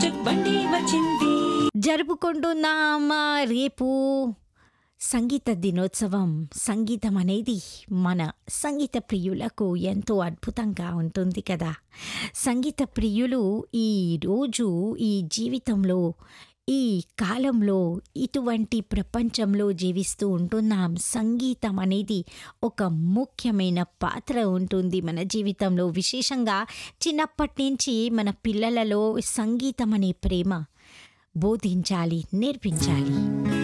చక్ బండి వచ్చింది జరుపుకుంటున్నాం రేపు సంగీత దినోత్సవం సంగీతం అనేది మన సంగీత ప్రియులకు ఎంతో అద్భుతంగా ఉంటుంది కదా సంగీత ప్రియులు ఈ రోజు ఈ జీవితంలో ఈ కాలంలో ఇటువంటి ప్రపంచంలో జీవిస్తూ ఉంటున్నాం సంగీతం అనేది ఒక ముఖ్యమైన పాత్ర ఉంటుంది మన జీవితంలో విశేషంగా చిన్నప్పటి నుంచి మన పిల్లలలో సంగీతం అనే ప్రేమ బోధించాలి నేర్పించాలి